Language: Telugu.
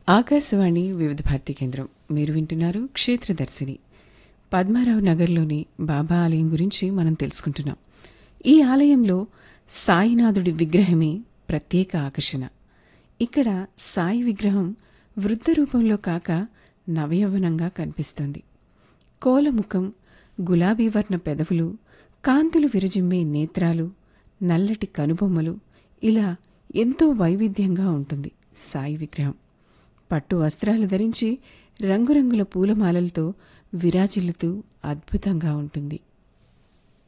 ఆకాశవాణి వివిధ భారతి కేంద్రం మీరు వింటున్నారు క్షేత్రదర్శిని పద్మారావు నగర్లోని బాబా ఆలయం గురించి మనం తెలుసుకుంటున్నాం ఈ ఆలయంలో సాయినాథుడి విగ్రహమే ప్రత్యేక ఆకర్షణ ఇక్కడ సాయి విగ్రహం వృద్ధ రూపంలో కాక నవయవ్వనంగా కనిపిస్తోంది కోలముఖం గులాబీ వర్ణ పెదవులు కాంతులు విరజిమ్మే నేత్రాలు నల్లటి కనుబొమ్మలు ఇలా ఎంతో వైవిధ్యంగా ఉంటుంది సాయి విగ్రహం పట్టు వస్త్రాలు ధరించి రంగురంగుల పూలమాలలతో విరాజిల్లుతూ అద్భుతంగా ఉంటుంది